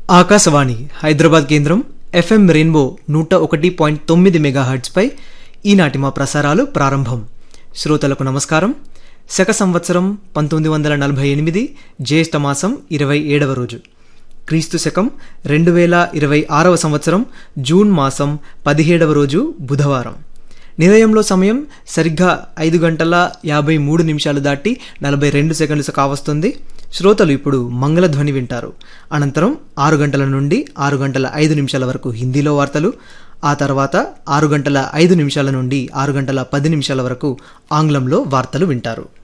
ఆకాశవాణి హైదరాబాద్ కేంద్రం FM rainbow నూట ఒకటి పాయింట్ తొమ్మిది మెగాహర్ట్స్పై ఈనాటి మా ప్రసారాలు ప్రారంభం శ్రోతలకు నమస్కారం శక సంవత్సరం పంతొమ్మిది వందల నలభై ఎనిమిది జ్యేష్ఠ మాసం ఇరవై ఏడవ రోజు క్రీస్తు శకం రెండు వేల ఇరవై ఆరవ సంవత్సరం జూన్ మాసం పదిహేడవ రోజు బుధవారం నిలయంలో సమయం సరిగ్గా ఐదు గంటల యాభై మూడు నిమిషాలు దాటి నలభై రెండు సెకండ్లు కావస్తుంది శ్రోతలు ఇప్పుడు మంగళధ్వని వింటారు అనంతరం ఆరు గంటల నుండి ఆరు గంటల ఐదు నిమిషాల వరకు హిందీలో వార్తలు ఆ తర్వాత ఆరు గంటల ఐదు నిమిషాల నుండి ఆరు గంటల పది నిమిషాల వరకు ఆంగ్లంలో వార్తలు వింటారు